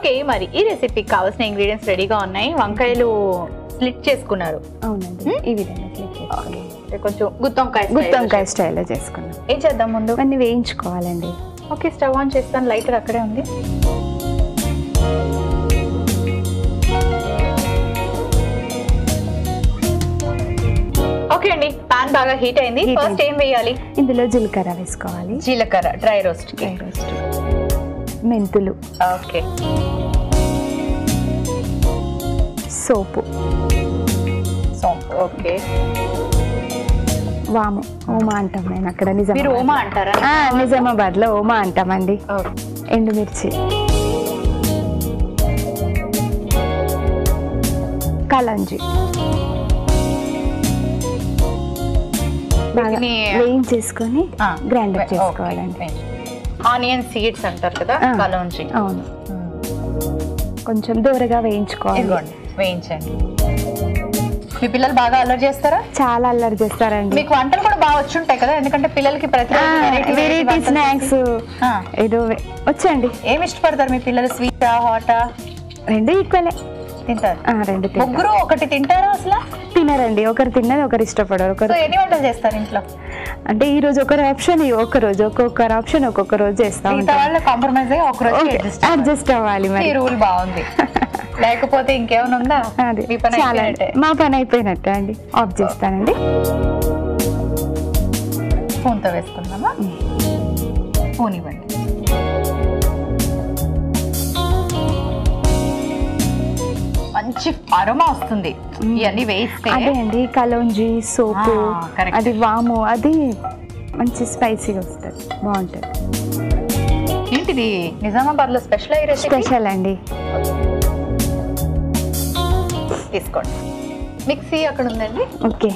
Okay మరి ఈ రెసిపీకి కావాల్సిన ఇంగ్రీడియంట్స్ రెడీగా ఉన్నాయి వంకాయలు స్లిట్ చేసుకున్నారు అవునండి ఈ విధంగా క్లిక్ చేసుకోండి అంటే కొంచెం గుత్తొంకాయ style. గుత్తొంకాయ స్టైల్లో చేసుకున్నాం ఏం చేద్దాం ముందు ఇవన్నీ వేయించుకోవాలండి ఓకే స్టవ్ ఆన్ చేస్తాను లైటర్ అక్కడే ఉంది ఓకే అండి పాన్ బాగా హీట్ అయింది Heat ఫస్ట్ ఏం వేయాలి ఇందులో జీలకర్ర వేసుకోవాలి జీలకర్ర డ్రై రోస్ట్ డ్రై రోస్ట్ మెంతులు ఓకే సోపు సోంపు ఓకే వాము ఓమా అంటాం నేను అక్కడ మీరు నిజామాబాద్ ఓమా అంటారా ఆ, నిజామాబాద్ లో ఓమా అంటామండి ఓకే. ఎండుమిర్చి కలంజి బాగా వీటిని- వేయించేసుకొని ఆ, గ్రైండర్ ఓకే. చేసుకోవాలండి ఆనియన్ సీడ్స్ అంటారు కదా ఆ. కలోంజి అవును కొంచెం దూరగా వేయించుకోవాలి ఇదిగోండి వేయించండి మీ పిల్లలు బాగా అల్లరి చేస్తారా చాలా అల్లరి చేస్తారండి మీకు వంటలు కూడా బాగా వచ్చి ఉంటాయి కదా ఎందుకంటే పిల్లలకి ప్రతి వెరైటీ స్నాక్స్ ఆ. ఏదో వే- వచ్చండి ఏమి ఇష్టపడతారు మీ పిల్లలు స్వీటా హాటా రెండు ఈక్వలే తింటారు ఆ, రెండు తింటారు. ముగ్గురు ఒకటి తింటారా అసలు తినరండి ఒకరు తిన్నది ఒకరు ఇష్టపడరు సో ఒకరు ఎన్ని వంటలు చేస్తారు ఇంట్లో అంటే ఈ రోజు ఒకరు ఆప్షన్ ఈ ఒక్క రోజు ఒక్కొక్కరు ఆప్షన్ ఒక్కొక్క రోజు చేస్తా మిగతా ఉంటాం వాళ్ళు కాంప్రమైజ్ అయ్యి ఒక రోజు అడ్జస్ట్ అడ్జస్ట్ అవ్వాలి మరి ఈ రూల్ బాగుంది లేకపోతే ఇంకేమైనా ఉందా అది మీ పని చాలా అయిపోయినట్టే. మా పని అయిపోయినట్టే అండి ఆఫ్ చేస్తానండి స్పూన్తో వేసుకుందామా స్పూన్ ఇవ్వండి మంచి అరోమా వస్తుంది ఇవన్నీ వేస్తే అదే అండి కలోంజి సోపు ఆ, correct. అది వాము అది మంచి స్పైసీగా వస్తుంది బాగుంటుంది ఏంటిది నిజామాబాద్ లో స్పెషల్ అయ్యే రెసిపీ స్పెషల్ అండి తీసుకోండి మిక్సీ అక్కడ ఉందండి ఓకే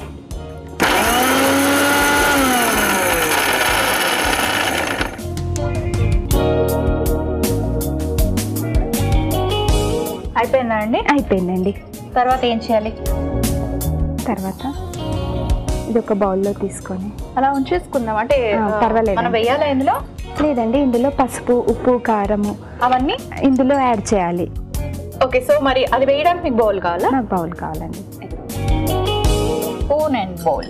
అయిపోయిందా అండి అయిపోయిందండి తర్వాత ఏం చేయాలి తర్వాత ఇది ఒక బౌల్లో తీసుకొని అలా ఉంచేసుకుందాం అంటే ఆ, ఆ, పర్వాలేదండి. మనం వెయ్యాలా ఇందులో లేదండి ఇందులో పసుపు ఉప్పు కారము అవన్నీ ఇందులో యాడ్ చేయాలి ఓకే సో మరి అది వేయడానికి మీకు బౌల్ కావాలా నాకు బౌల్ కావాలండి స్పూన్ అండ్ బౌల్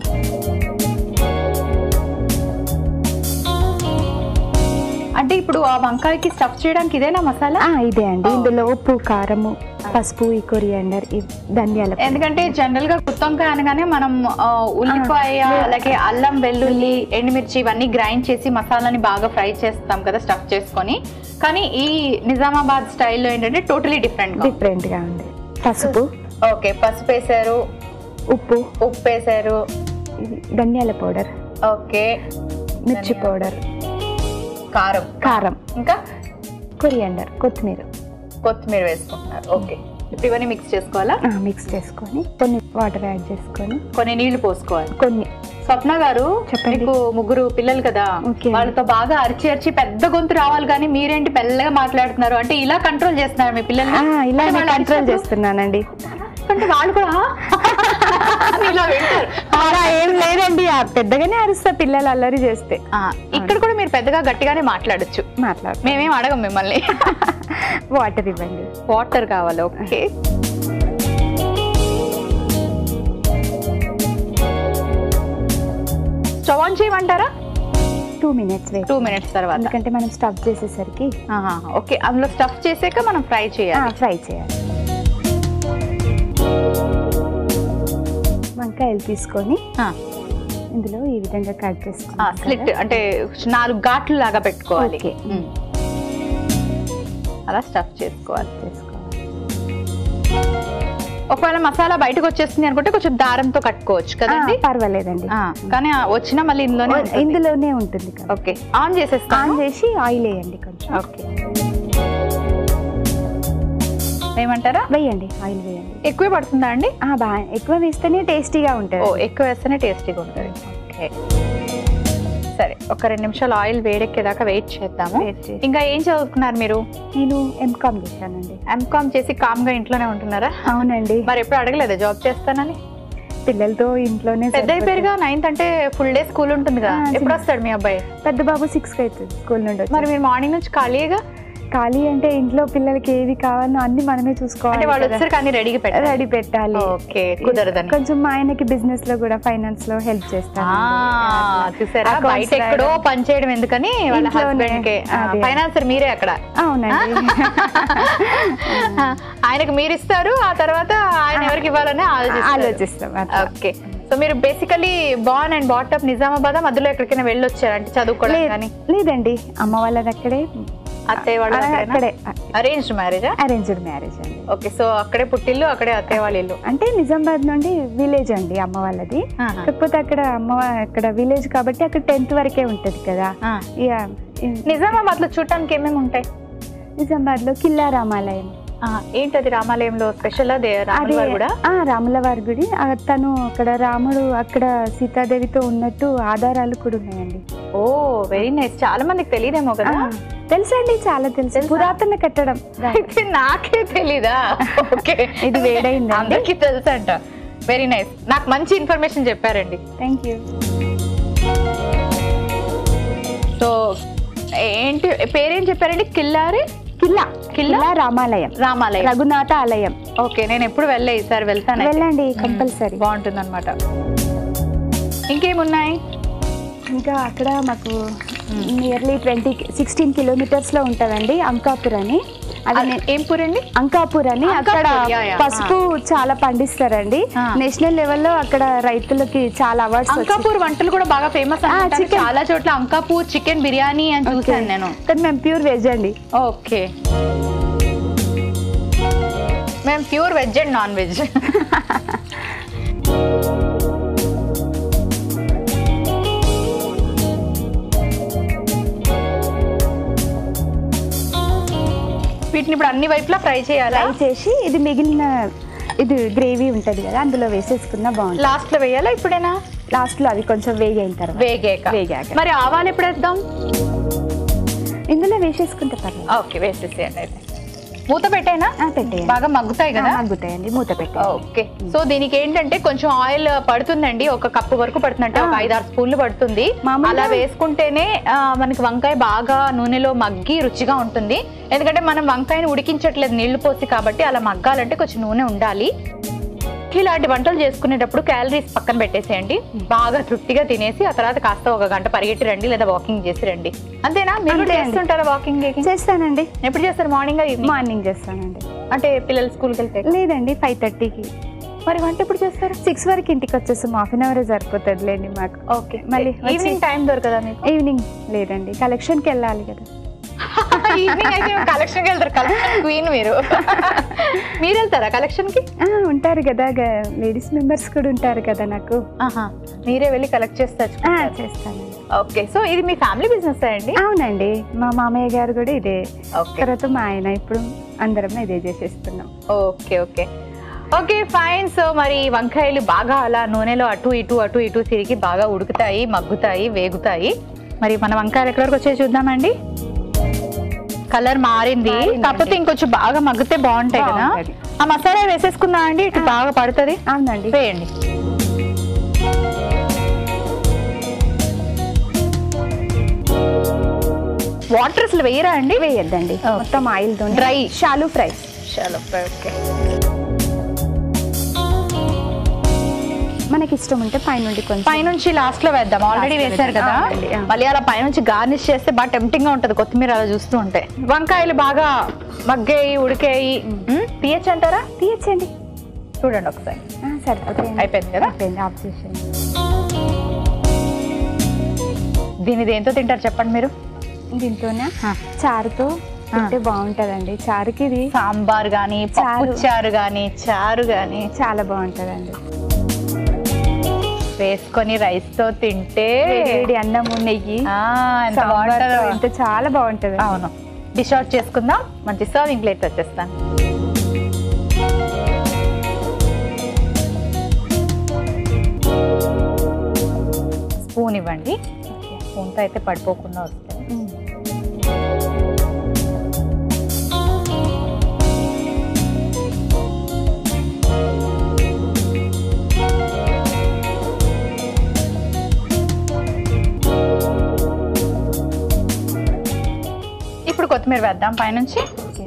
అంటే ఇప్పుడు ఆ వంకాయకి స్టఫ్ చేయడానికి ఇదేనా మసాలా ఆ, ఇదే అండి ఇందులో ఉప్పు కారము పసుపు ఈ కొరియాండర్ ఈ ధనియాల పొడి. ఎందుకంటే జనరల్ గా గుత్తొంకాయ అనగానే మనం ఆ, ఉల్లిపాయ అలాగే అల్లం వెల్లుల్లి ఎండుమిర్చి ఇవన్నీ గ్రైండ్ చేసి మసాలాని బాగా ఫ్రై చేస్తాం కదా స్టఫ్ చేసుకొని కానీ ఈ నిజామాబాద్ స్టైల్లో ఏంటంటే టోటలీ డిఫరెంట్ డిఫరెంట్ గా ఉంది పసుపు ఓకే పసుపు వేసారు ఉప్పు ఉప్పు వేసారు ఇది ధనియాల పౌడర్ ఓకే మిర్చి పౌడర్ కారం కారం ఇంకా కొరియాండర్ కొత్తిమీర కొత్తిమీర వేసుకుంటున్నారు ఓకే ఇప్పుడు ఇవన్నీ మిక్స్ చేసుకోవాలా మిక్స్ చేసుకొని కొన్ని వాటర్ యాడ్ చేసుకొని కొన్ని నీళ్లు పోసుకోవాలి కొన్ని స్వప్న గారు చెప్పండి. మీకు ముగ్గురు పిల్లలు కదా ఓకే. వాళ్ళతో బాగా అరిచి అరిచి పెద్ద గొంతు రావాలి కానీ మీరేంటి మెల్లగా మాట్లాడుతున్నారు అంటే ఇలా కంట్రోల్ చేస్తున్నారు మీ పిల్లల్ని ఆ, ఇలా అంటే వాళ్ళు కంట్రోల్ అరిచినప్పుడు- చేస్తున్నానండి అంటే వాళ్ళు కూడా అని ఇలా వింటారు అలా ఏం లేదండి ఆ పెద్దగానే అరుస్తా పిల్లలు అల్లరి చేస్తే ఆ, ఇక్కడ కూడా మీరు పెద్దగా గట్టిగానే మాట్లాడొచ్చు మాట్లాడు మేమేం అడగం మిమ్మల్ని వాటర్ ఇవ్వండి వాటర్ కావాలి ఓకే స్టవ్ ఆన్ చేయమంటారా two minutes wait two minutes తర్వాత ఎందుకంటే మనం స్టఫ్ చేసేసరికి ఆహా, ఓకే అందులో స్టఫ్ చేసాక మనం ఫ్రై చేయాలి ఫ్రై చేయాలి వంకాయలు తీసుకొని ఆ, ఇందులో ఈ విధంగా కట్ ఆ, చేసుకున్నాం స్లిట్ కదా. అంటే నాలుగు ఘాట్లు లాగా పెట్టుకోవాలి ఓకే. ఉమ్. అలా స్టఫ్ చేసుకోవాలి చేసుకోవాలి ఒకవేళ మసాలా బయటకు వచ్చేస్తుంది అనుకుంటే కొంచెం దారంతో కట్టుకోవచ్చు కదండి ఆ, పర్వాలేదండి ఆ, కానీ ఆ వచ్చినా మళ్ళీ ఇందులోనే ఉంటుంది. ఇందులోనే ఉంటుంది కదా ఓకే ఆన్ చేసేస్తాను ఆన్ చేసి ఆయిల్ వేయండి కొంచెం ఓకే ఏమంటారా వేయండి ఆయిల్ వేయండి ఎక్కువే పడుతుందా అండి ఆ, బాగా ఎక్కువ వేస్తేనే టేస్టీగా ఓ ఉంటుంది ఎక్కువ వేస్తేనే టేస్టీగా ఉంటుంది ఓకే సరే ఒక రెండు నిమిషాలు ఆయిల్ వేడెక్కేదాకా వెయిట్ చేద్దాము Wait చేసి. ఇంకా ఏం చదువుకున్నారు మీరు నేను ఎంకామ్ చేశానండి ఎంకామ్ చేసి కామ్ గా ఇంట్లోనే ఉంటున్నారా అవునండి మరి ఎప్పుడు అడగలేదా జాబ్ చేస్తానని పిల్లలతో ఇంట్లోనే పెద్ద అయిపోయారుగా నైన్త్ అంటే ఫుల్ డే స్కూల్ ఉంటుంది కదా ఆ, ఎప్పుడు వస్తాడు మీ అబ్బాయి పెద్ద బాబు సిక్స్ కి అవుతుంది స్కూల్ నుండి వచ్చి. మరి మీరు మార్నింగ్ నుంచి ఖాళీగా ఖాళీ అంటే ఇంట్లో పిల్లలకి ఏది కావాలో అన్ని మనమే అంటే చూసుకోవాలి వాళ్ళు కదా. వచ్చారు కానీ రెడీగా పెట్టాలి రెడీ పెట్టాలి ఓకే కుదరదని కొంచెం మా ఆయనకి బిజినెస్ లో కూడా ఫైనాన్స్ లో హెల్ప్ చేస్తాను ఆ, చూసారా Accounts బయట ఎక్కడో రాయడం. పని చేయడం ఎందుకని వాళ్ళ ఇంట్లోనే. హస్బెండ్ కి అదే. ఫైనాన్సర్ మీరే అక్కడ అవునండి ఆయనకు మీరు ఇస్తారు ఆ తర్వాత ఆయన ఎవరికి ఇవ్వాలని ఆలోచిస్తారు ఆలోచిస్తాం అట్లా. ఓకే సో మీరు బేసికలీ బాన్ అండ్ బాటప్ నిజామాబాద్ మధ్యలో ఎక్కడికైనా వెళ్ళొచ్చారు అంటే చదువుకోవడం లే- కానీ లేదండి అమ్మ వాళ్ళది అక్కడే అత్తయ్య వాళ్ళ ఆ, అక్కడే అరేంజ్డ్ మ్యారేజా అరేంజ్డ్ మ్యారేజ్ అండి ఓకే సో అక్కడే పుట్టిల్లు అక్కడే అత్తయ్య వాళ్ళ ఇల్లు అంటే నిజామాబాద్ నుండి విలేజ్ అండి అమ్మ వాళ్ళది ఆహా. కాకపోతే అక్కడ అమ్మ వా- అక్కడ విలేజ్ కాబట్టి అక్కడ టెన్త్ వరకే ఉంటది కదా ఆ. ఇక నిజామాబాద్ లో చూడటానికి ఏమేమి ఉంటాయి నిజామాబాద్ లో కిల్లా రామాలయం ఆ, ఏంటది రామాలయంలో స్పెషల్ అదే రాముల అది వారి కూడా ఆ రాముల వారి గుడి ఆ, తను అక్కడ రాముడు అక్కడ సీతాదేవితో ఉన్నట్టు ఆధారాలు కూడా ఉన్నాయండి ఓ వెరీ నైస్ చాలా మందికి తెలియదేమో కదా ఆ, తెలుసండి చాలా తెలుసు తెలుసా? పురాతన కట్టడం అయితే నాకే తెలీదా ఓకే ఇది వేడైందండి. అందరికి తెలుసంట వెరీ నైస్ నాకు మంచి ఇన్ఫర్మేషన్ చెప్పారండి థ్యాంక్ యూ సో ఏంటి పేరేం చెప్పారండి కిల్లారి కిల్లా కిల్లా? కిల్లా రామాలయం రామాలయం రఘునాథ ఆలయం ఓకే నేను ఎప్పుడు వెళ్ళే ఈసారి వెళ్తాను వెళ్ళండి కంపల్సరీ బాగుంటుంది అనమాట ఇంకేమున్నాయి ఇంకా అక్కడ మాకు నియర్లీ ట్వంటీ సిక్స్టీన్ కిలోమీటర్స్ లో ఉంటదండి అంకాపూర్ అని అది అది నే- ఏం పూరండి అంకాపూర్ అని అక్కడ అంకాపూర్, యా, యా. పసుపు చాలా పండిస్తారండి ఆ. నేషనల్ లెవెల్లో అక్కడ రైతులకి చాలా అవార్డ్స్ అంకాపూర్ వంటలు కూడా బాగా ఫేమస్ ఆ, chicken. చాలా చోట్ల అంకాపూర్ చికెన్ బిర్యానీ అని చూసాను నేను కానీ మేము ప్యూర్ వెజ్ అండి ఓకే మేము pure veg and non veg వీటిని ఇప్పుడు అన్ని వైపులా ఫ్రై చేయాలా ఫ్రై చేసి ఇది మిగిలిన ఇది గ్రేవీ ఉంటది కదా అందులో వేసేసుకున్నా బాగుంటుంది లాస్ట్ లో వేయాలా ఇప్పుడేనా లాస్ట్ లో అవి కొంచెం వేగైన తర్వాత వేగాక వేగాక. మరి ఆవాలు ఎప్పుడు వేద్దాం ఇందులో వేసేసుకుంటే పర్లేదు ఓకే వేసేసేయండి అయితే మూత పెట్టేనా ఆ, పెట్టేయండి బాగా మగ్గుతాయి కదా మగ్గుతాయండి మూత పెట్టి ఓకే సో దీనికి ఏంటంటే కొంచెం ఆయిల్ పడుతుందండి ఒక కప్పు వరకు పడుతుందంటే ఒక ఆ. ఐదారు స్పూన్లు పడుతుంది మామూలుగా- అలా వేసుకుంటేనే ఆ, మనకి వంకాయ బాగా నూనెలో మగ్గి రుచిగా ఉంటుంది ఎందుకంటే మనం వంకాయని ఉడికించట్లేదు నీళ్లు పోసి కాబట్టి అలా మగ్గాలంటే కొంచెం నూనె ఉండాలి ఇలాంటి వంటలు చేసుకునేటప్పుడు క్యాలరీస్ పక్కన పెట్టేసేయండి బాగా తృప్తిగా తినేసి ఆ తర్వాత కాస్త ఒక గంట పరిగెట్టి రండి లేదా వాకింగ్ చేసి రండి అంతేనా మీరు అంతే అండి. చేస్తుంటారా వాకింగ్ చేస్తానండి ఎప్పుడు చేస్తారు మార్నింగ్ ఈవినింగ్ మార్నింగ్ చేస్తానండి అంటే పిల్లలు స్కూల్కి వెళ్తే లేదండి ఫైవ్ థర్టీకి మరి వంట ఎప్పుడు చేస్తారు సిక్స్ వరకు ఇంటికి వచ్చేస్తాం హాఫ్ అన్ అవర్ సరిపోతుందిలేండి మాకు ఓకే మళ్ళీ మళ్ళీ ఈవినింగ్ టైం దొరకదా మీకు ఈవినింగ్ లేదండి కలెక్షన్కి వెళ్ళాలి కదా ఈవినింగ్ అయితే కలెక్షన్ కి వెళ్తారు కలెక్షన్ క్వీన్ మీరు మీరు వెళ్తారా కలెక్షన్ కి ఆ, ఉంటారు కదా లేడీస్ మెంబర్స్ కూడా ఉంటారు కదా నాకు ఆహా మీరే వెళ్ళి కలెక్ట్ చేసి ఆ, తెచ్చుకుంటారు చేస్తానండి ఓకే సో ఇది మీ ఫ్యామిలీ బిజినెస్ అండి అవునండి మా మామయ్య గారు కూడా ఇదే ఓకే తర్వాత మా ఆయన ఇప్పుడు అందరం ఇదే చేసేస్తున్నాం okay okay okay fine so మరి వంకాయలు బాగా అలా నూనెలో అటు ఇటు అటు ఇటు తిరిగి బాగా ఉడుకుతాయి మగ్గుతాయి వేగుతాయి మరి మన వంకాయలు ఎక్కడి వరకు వచ్చాయి చూద్దామండి కలర్ మారింది మారిందండి. కాకపోతే ఇంకొంచెం బాగా మగ్గితే బాగుంటాయి కదా బాగుంటది. ఆ మసాలా వేసేసుకుందాం అండి ఇటు బాగా పడుతుంది అవునండి వేయండి వాటర్ అసలు వేయరా అండి వేయద్దండి Okay. మొత్తం ఆయిల్ తో Dry. షాలు ఫ్రై చాలా ఓకే మనకి ఇష్టం ఉంటే పైనుండి కొంచెం పైనుంచి లాస్ట్ లో వేద్దాం ఆల్రెడీ Last లో వేశారు కదా వేద్దాం. అవునండి, ఆ. మళ్ళీ అలా పైనుంచి గార్నిష్ చేస్తే బాగా టెంప్టింగ్ గా ఉంటది కొత్తిమీర అలా చూస్తూ ఉంటే వంకాయలు బాగా మగ్గాయి ఉడికాయి మ్, తీయచ్చు అంటారా తీయచ్చండి చూడండి ఒకసారి ఆ, సరిపోతాయండి అయిపోయింది కదా అయిపోయింది ఆఫ్ చేసేయండి దీని దేంతో తింటారు చెప్పండి మీరు దీంతోనే ఆ. చారుతో తింటే బాగుంటదండి చారుకి ఇది సాంబార్ గాని పప్పు చారు. చారు గాని చారు గాని చాలా బాగుంటదండి వేసుకొని రైస్ తో తింటే వేడి అన్నము నెయ్యి ఆ, ఎంత సాంబార్తో బాగుంటుందో. తింటే చాలా బాగుంటది అవును డిష్ అవుట్ చేసుకుందాం మంచి సర్వింగ్ ప్లేట్ వచ్చేస్తాను స్పూన్ ఇవ్వండి స్పూన్తో అయితే పడిపోకుండా వస్తుంది ఉమ్. కొత్తిమీర వేద్దాం పైనుంచి ఓకే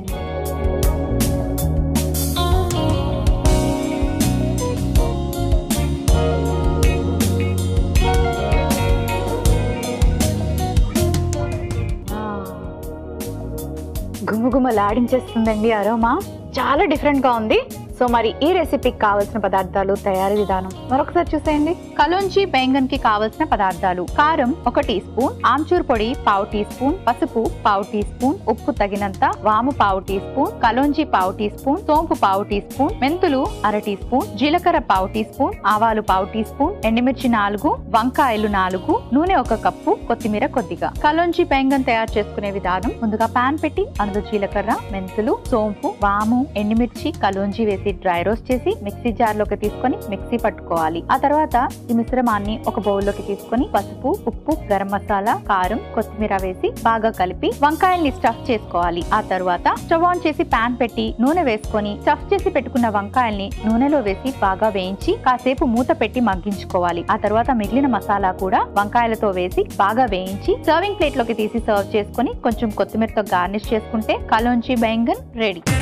గుమగుమలాడించేస్తుందండి అరోమా చాలా డిఫరెంట్ గా ఉంది సో మరి ఈ రెసిపీకి కావాల్సిన పదార్థాలు తయారీ విధానం మరొకసారి చూసేయండి కలోంచి బెంగన్ కి కావలసిన పదార్థాలు కారం ఒక టీ స్పూన్ ఆమ్చూర్ పొడి పావు టీ స్పూన్ పసుపు పావు టీ స్పూన్ ఉప్పు తగినంత వాము పావు టీ స్పూన్ కలోంచి పావు టీ స్పూన్ సోంపు పావు టీ స్పూన్ మెంతులు అర టీ స్పూన్ జీలకర్ర పావు టీ స్పూన్ ఆవాలు పావు టీ స్పూన్ ఎండుమిర్చి నాలుగు వంకాయలు నాలుగు నూనె ఒక కప్పు కొత్తిమీర కొద్దిగా కలోంచి బెంగన్ తయారు చేసుకునే విధానం ముందుగా పాన్ పెట్టి అందులో జీలకర్ర మెంతులు సోంపు వాము ఎండుమిర్చి కలోంజి వేసి డ్రై రోస్ట్ చేసి మిక్సీ జార్ లోకి తీసుకొని మిక్సీ పట్టుకోవాలి ఆ తర్వాత ఈ మిశ్రమాన్ని ఒక బౌల్ లోకి తీసుకొని పసుపు ఉప్పు గరం మసాలా కారం కొత్తిమీర వేసి బాగా కలిపి వంకాయల్ని స్టఫ్ చేసుకోవాలి ఆ తర్వాత స్టవ్ ఆన్ చేసి పాన్ పెట్టి నూనె వేసుకొని స్టఫ్ చేసి పెట్టుకున్న వంకాయల్ని నూనెలో వేసి బాగా వేయించి కాసేపు మూత పెట్టి మగ్గించుకోవాలి ఆ తర్వాత మిగిలిన మసాలా కూడా వంకాయలతో వేసి బాగా వేయించి సర్వింగ్ ప్లేట్ లోకి తీసి సర్వ్ చేసుకొని కొంచెం కొత్తిమీరతో గార్నిష్ చేసుకుంటే కలోంచి బెంగన్ రెడీ